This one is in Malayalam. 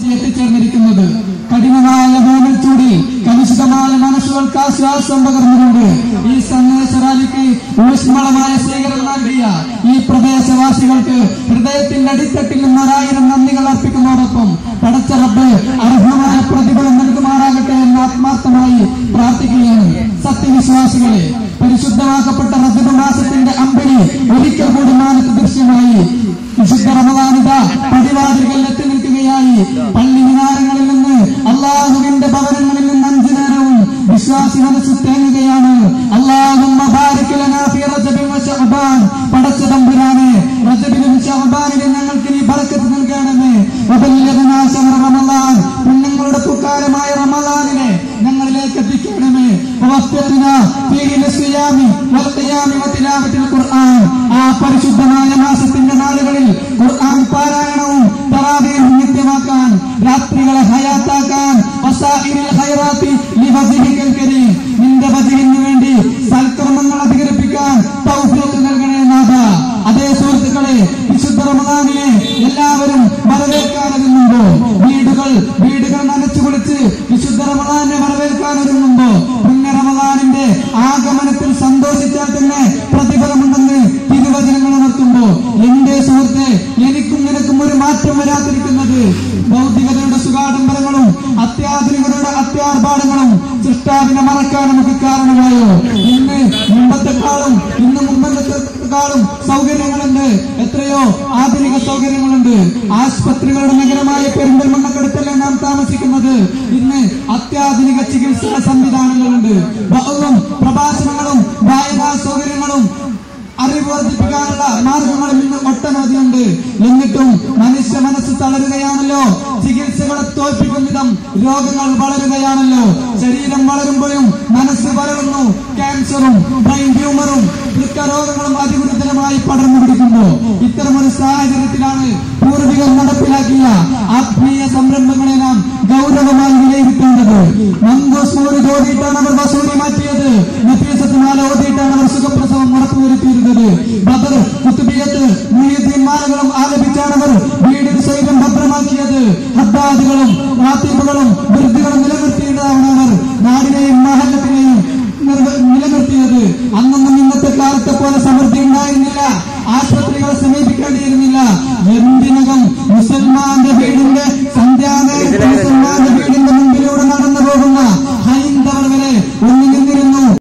എത്തിച്ചേർന്നിരിക്കുന്നത് കഠിനമായ വേനൽ ചൂടിൽ കലുഷിതമായ മനസ്സുകൾക്ക് ആശ്വാസം പകർന്നുകൊണ്ട് ഈ സന്ദേശ റാലിക്ക് ഊഷ്മളമായ സ്വീകരണം നൽകിയ ഈ പ്രദേശവാസികൾക്ക് ഹൃദയത്തിന്റെ അടിത്തട്ടിൽ നിന്ന് ഒരായിരം നന്ദികൾ അർപ്പിക്കുന്നതോടൊപ്പം പടച്ച റബ്ബ് അർഹമായ പ്രതിഫലം നൽകുമാറാകട്ടെ എന്ന് ആത്മാർത്ഥമായി പ്രാർത്ഥിക്കുകയാണ് സത്യവിശ്വാസികളെ പരിശുദ്ധമാക്കപ്പെട്ട റജബ് മാസത്തിന്റെ അമ്പലി ഒരിക്കൽ കൂടി മാനത്ത് ദൃശ്യമായി വിശുദ്ധ റമദാനിത പടിവാതിലുകൾ എത്തി നിൽക്കുകയായി പള്ളി വിഹാരങ്ങളിൽ നിന്ന് അള്ളാഹുവിന്റെ ഭവനങ്ങളിൽ നിന്ന് അഞ്ചു നേരവും വിശ്വാസി മനസ്സ് തേങ്ങുകയാണ് അള്ളാഹുമ്മ ബാരിക് ലനാ ഫീ റജബിൻ വ ശഅബാൻ പടച്ച തമ്പുരാനെ റജബിലും ശഅബാനിലും ഞങ്ങൾക്ക് നീ ബറക്കത്ത് നൽകണമേ വബല്ലിഗ്നാ ശഹ്റ റമളാൻ പുണ്യങ്ങളുടെ പുക്കാരമായ റമളാനിനെ ഞങ്ങളിലേക്ക് എത്തിക്കണമേ വവഫ്ഖിനാ ഫീഹി ലിസ്സിയാമി വൽ ഖിയാമി വതിലാവത്തിൽ ഖുർആൻ ആ പരിശുദ്ധമായ മാസത്തിന്റെ നാളുകളിൽ ഖുർആൻ പാരായണവും തറാവീഹും നിത്യമാക്കാൻ രാത്രികളെ ഹയാത്താക്കാൻ വസാഇരിൽ ഖൈറാത്തി ലിവജ്ഹിക്കൽ കരീം നിന്റെ വജ്ഹിന് വേണ്ടി സൽക്കർമ്മങ്ങൾ അധികരിപ്പിക്കാൻ തൗഫീഖ് നൽകണേ നാഥ അതേ സുഹൃത്തുക്കളെ വിശുദ്ധ റമദാനിനെ എല്ലാവരും വരവേൽക്കാനൊരുങ്ങുമ്പോ വീടുകൾ വീടുകൾ നനച്ചു കുളിച്ച് വിശുദ്ധ റമദാനെ വരവേൽക്കാനൊരുങ്ങുമ്പോ പുണ്യ റമദാനിന്റെ ആഗമനത്തിൽ സന്തോഷിച്ചാൽ തന്നെ പ്രതിഫലമുണ്ടെന്ന് തിരുവചനങ്ങൾ ഉണർത്തുമ്പോ എന്റെ സുഹൃത്തെ എനിക്കും നിനക്കും ഒരു മാറ്റം വരാതിരിക്കുന്നത് ഭൗതികതയുടെ സുഖാഡംബരങ്ങളും അത്യാധുനികരുടെ അത്യാർഭാടങ്ങളും സൃഷ്ടാവിനെ മറക്കാൻ നമുക്ക് കാരണമായോ ഇന്ന് മുമ്പത്തെക്കാളും ഇന്ന് മുമ്പത്തെക്കാളും സൗകര്യങ്ങളുണ്ട് എത്രയോ ആധുനിക സൗകര്യങ്ങളുണ്ട് ആശുപത്രികളുടെ നഗരമായ പെരിന്തൽമണ്ണക്കടുത്തല്ലേ നാം താമസിക്കുന്നത് ഇന്ന് അത്യാധുനിക ചികിത്സാ സംവിധാനങ്ങളുണ്ട് ബഹുവും പ്രഭാഷണങ്ങളും വായനാ സൗകര്യങ്ങളും അറിവ് വർദ്ധിപ്പിക്കാനുള്ള മാർഗങ്ങളിൽ നിന്ന് ഒട്ടനവധിയുണ്ട് എന്നിട്ടും മനുഷ്യ മനസ്സ് തളരുകയാണല്ലോ ചികിത്സകളെ തോൽപ്പിക്കും വിധം രോഗങ്ങൾ വളരുകയാണല്ലോ ശരീരം വളരുമ്പോഴും മനസ്സ് വളരുന്നു ക്യാൻസറും ബ്രെയിൻ ട്യൂമറും വൃക്കരോഗങ്ങളും അതിഗുരുതരമായി പടർന്നു പിടിക്കുമ്പോ ഇത്തരമൊരു സാഹചര്യത്തിലാണ് പൂർവികർ നടപ്പിലാക്കിയ ആത്മീയ സംരംഭങ്ങളെ നാം ഗൗരവമായി വിലയിരുത്തേണ്ടത് മംഗോസ്മോട് ഓതിയിട്ടാണ് അവർ വസൂരി മാറ്റിയത് നഫീസത്തുമാല ഓതിയിട്ടാണ് അവർ സുഖപ്രസവം ഉറപ്പുവരുത്തിയിരുന്നത് ബദർ കുത്തുബിയത്ത് മുഹ്യദ്ദീൻ മാലകളും ആലപിച്ചാണ് അവർ വീടിന് സ്വൈര്യം ഭദ്രമാക്കിയത് ഹദ്ദാദുകളും റാത്തീബുകളും വൃദ്ധികളും നിലനിർത്തിയതാണ് അവർ നാടിനെയും മഹല്ലത്തിനെയും നിർവ- നിലനിർത്തിയത് അന്നൊന്നും ഇന്നത്തെ കാലത്തെ പോലെ സമൃദ്ധി ഉണ്ടായിരുന്നില്ല ആശുപത്രികളെ സമീപിക്കേണ്ടിയിരുന്നില്ല എന്തിനകം മുസൽമാന്റെ